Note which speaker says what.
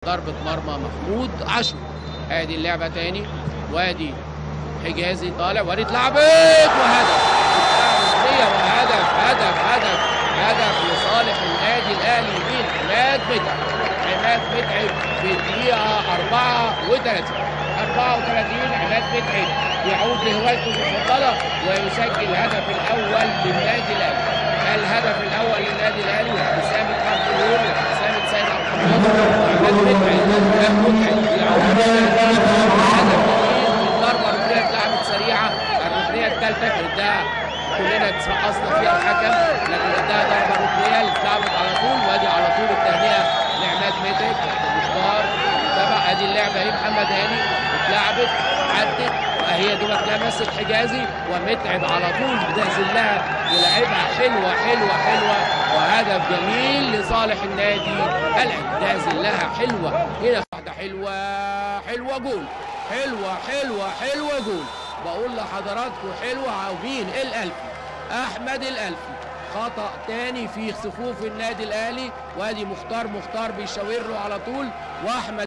Speaker 1: ضربة مرمى محمود عشر ادي اللعبة تاني وادي حجازي طالع وادي اتلعبت وهدف ركنية وهدف هدف هدف هدف لصالح النادي الاهلي من عماد متعب عماد متعب في الدقيقة 34 34 عماد متعب يعود لهوايته المفضلة ويسجل الهدف الأول للنادي الأهلي الهدف الأول للنادي الأهلي وابتسامة حرب اليوم وابتسامة سيد عبد الحميد عماد متعب عماد متعب يعود هدف جديد من ضربة ركنية اتلعبت سريعة الركنية الثالثة اداها كلنا اترقصنا فيها الحكم لكن اداها ضربة ركنية اللي اتلعبت على طول وادي على طول التهنئة لعماد متعب مختار تبع ادي اللعبة اهي محمد هاني اتلعبت عدت وهي دي لمست حجازي ومتعب على طول بتنزل لها يلعبها حلوه حلوه حلوه وهدف جميل لصالح النادي الاهلي نازل لها حلوه هنا واحده حلوه حلوه جول حلوه حلوه حلوه جول بقول لحضراتكم حلوه عاوزين الالفي احمد الالفي خطا تاني في صفوف النادي الاهلي وادي مختار مختار بيشاور له على طول واحمد